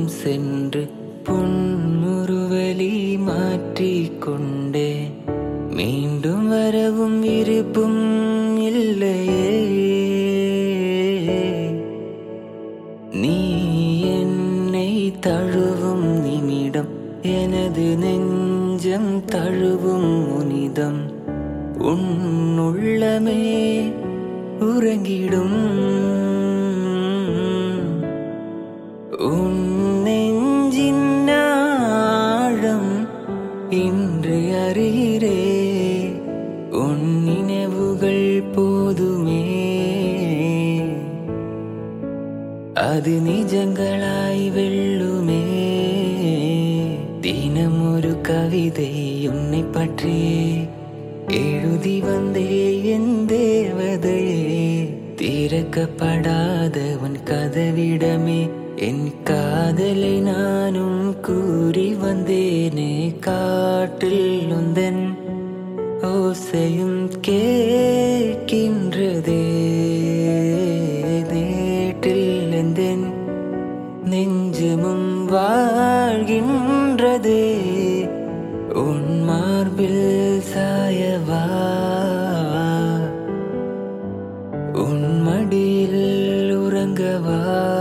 சென்று புன்முறுவலி மாற்றிக்கொண்டே மீண்டும் வரவும் விருப்பும் இல்லையே நீ என்னை தழுவும் நிமிடம் எனது நெஞ்சம் தழுவும் முனிதம் உன் உள்ளமே உறங்கிடும் உன் நெஞ்சின் ஆழம் இன்று அறிகிறே உன் நினைவுகள் போதுமே அது நிஜங்களாய் வெல்லுமே தினம் ஒரு கவிதை உன்னை பற்றியே எழுதி வந்தே என் தேவதையே திறக்கப்படாத உன் கதவிடமே என் காதலை நானும் கூறி வந்தேனே காட்டில் உந்தன் ஓசையும் கேட்கின்றதே நேற்றில் எந்தன் நெஞ்சமும் வாழ்கின்றதே உன் மார்பில் சாயவா உன் மடியில் உறங்கவா